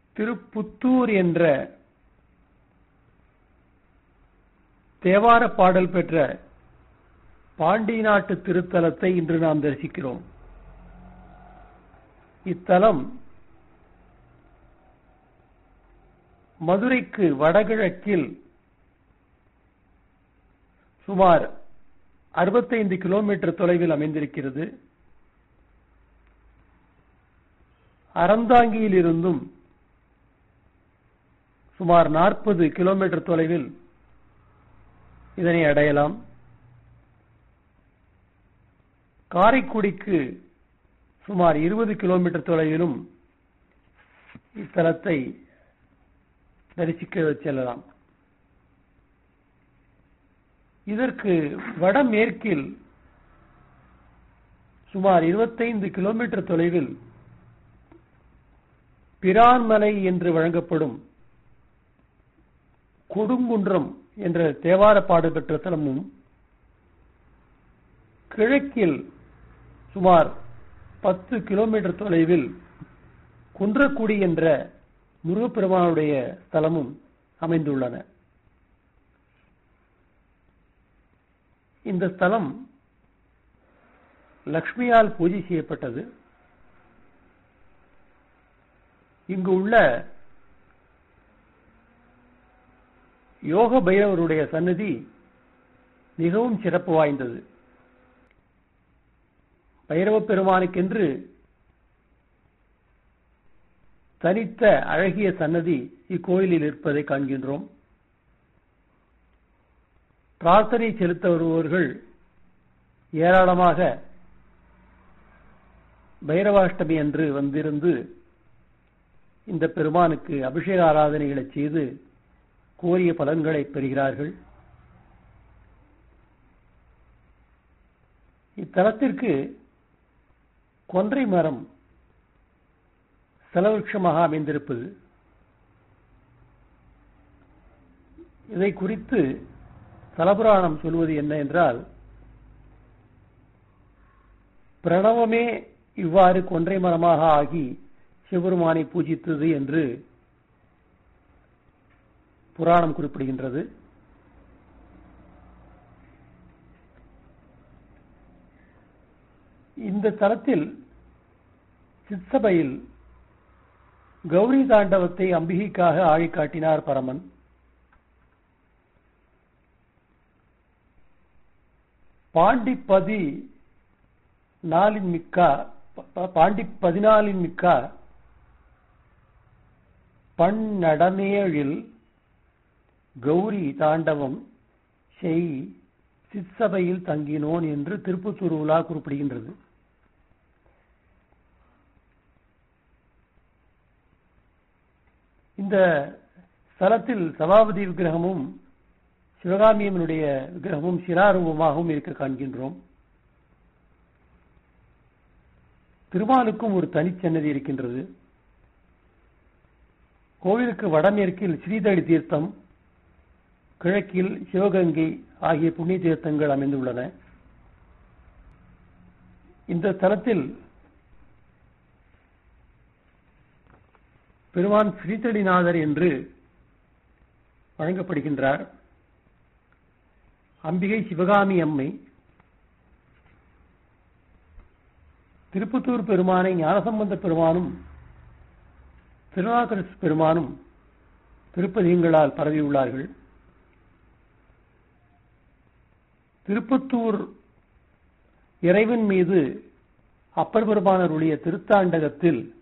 திருப்புத்தூர் என்ற தேவார பாடல் பெற்ற பாண்டி நாட்டு திருத்தலத்தை இன்று நாம் தரிசிக்கிறோம் இத்தலம் மதுரைக்கு வடகிழக்கில் சுமார் அறுபத்தைந்து கிலோமீட்டர் தொலைவில் அமைந்திருக்கிறது அறந்தாங்கியில் இருந்தும் சுமார் நாற்பது கிலோமீட்டர் தொலைவில் இதனை அடையலாம் காரைக்குடிக்கு சுமார் இருபது கிலோமீட்டர் தொலைவிலும் இத்தலத்தை தரிசிக்க செல்லலாம் இதற்கு வடமேற்கில் சுமார் இருபத்தைந்து கிலோமீட்டர் தொலைவில் பிரான்மலை என்று வழங்கப்படும் கொடுங்குன்றம் என்ற தேவார பாடு பெற்ற தலமும் கிழக்கில் சுமார் பத்து கிலோமீட்டர் தொலைவில் குன்றக்குடி என்ற முருகப்பெருமானுடைய ஸ்தலமும் அமைந்துள்ளன இந்த ஸ்தலம் லக்ஷ்மியால் பூஜை செய்யப்பட்டது இங்கு உள்ள யோக பைரவருடைய சன்னதி மிகவும் சிறப்பு வாய்ந்தது பைரவ பெருமானுக்கென்று தனித்த அழகிய சன்னதி இக்கோயிலில் இருப்பதை காண்கின்றோம் பிரார்த்தனை செலுத்த வருபவர்கள் ஏராளமாக பைரவாஷ்டமி அன்று வந்திருந்து இந்த பெருமானுக்கு அபிஷேக ஆராதனைகளை செய்து கோரிய பலன்களை பெறுகிறார்கள் இத்தலத்திற்கு கொன்றை மரம் செலவிருஷமாக அமைந்திருப்பது இதை குறித்து தலபுராணம் சொல்வது என்ன என்றால் பிரணவமே இவ்வாறு கொன்றை மரமாக ஆகி சிவபெருமானை பூஜித்தது என்று புராணம் குறிப்பிடுகின்றது இந்த தலத்தில் சிற்சபையில் கௌரி தாண்டவத்தை அம்பிகைக்காக ஆழி காட்டினார் பரமன் பாண்டிப்பதி நாளின் மிக்கா பாண்டி பதினாலின் மிக்கா பன்னடமேழில் கௌரி தாண்டவம் செய் சிற்சபையில் தங்கினோன் என்று திருப்பத்தூர் உலா குறிப்பிடுகின்றது இந்த ஸ்தலத்தில் சபாபதி விக்கிரகமும் சிவகாமியம்மனுடைய விக்கிரகமும் சிராரூபமாகவும் இருக்க காண்கின்றோம் திருமாலுக்கும் ஒரு தனிச்சன்னதி இருக்கின்றது கோவிலுக்கு வடமேற்கில் ஸ்ரீதளி தீர்த்தம் கிழக்கில் சிவகங்கை ஆகிய புண்ணிய தீர்த்தங்கள் அமைந்துள்ளன இந்த தலத்தில் பெருமான் ஸ்ரீதளிநாதர் என்று வழங்கப்படுகின்றார் அம்பிகை சிவகாமி அம்மை திருப்பத்தூர் பெருமானை ஞானசம்பந்த பெருமானும் திருநாகரசு பெருமானும் திருப்பதிகங்களால் பரவியுள்ளார்கள் திருப்பத்தூர் இறைவன் மீது அப்பர் பெருமானருடைய திருத்தாண்டகத்தில்